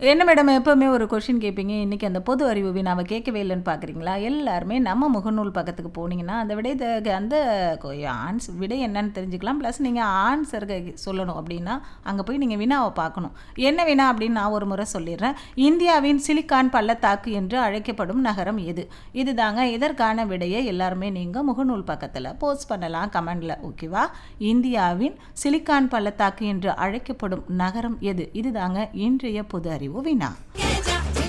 என்ன மேடம் எப்பவுமே ஒரு கொஷின் கேட்பீங்க இன்னைக்கு அந்த பொது அறிவு வினாவை கேட்கவே இல்லைன்னு பார்க்குறீங்களா எல்லாருமே நம்ம முகநூல் பக்கத்துக்கு போனீங்கன்னா அந்த விடை த- அந்த ஆன்ஸ் விடை என்னன்னு தெரிஞ்சுக்கலாம் ப்ளஸ் நீங்கள் ஆன்சர் சொல்லணும் அப்படின்னா அங்கே போய் நீங்கள் வினாவை பார்க்கணும் என்ன வினா அப்படின்னு நான் ஒரு முறை சொல்லிடுறேன் இந்தியாவின் சிலிக்கான் பள்ளத்தாக்கு என்று அழைக்கப்படும் நகரம் எது இதுதாங்க இதற்கான விடையை எல்லாருமே நீங்கள் முகநூல் பக்கத்தில் போஸ்ட் பண்ணலாம் கமெண்டில் ஓகேவா இந்தியாவின் சிலிக்கான் பள்ளத்தாக்கு என்று அழைக்கப்படும் நகரம் எது இதுதாங்க இன்றைய பொது அறிவு வினா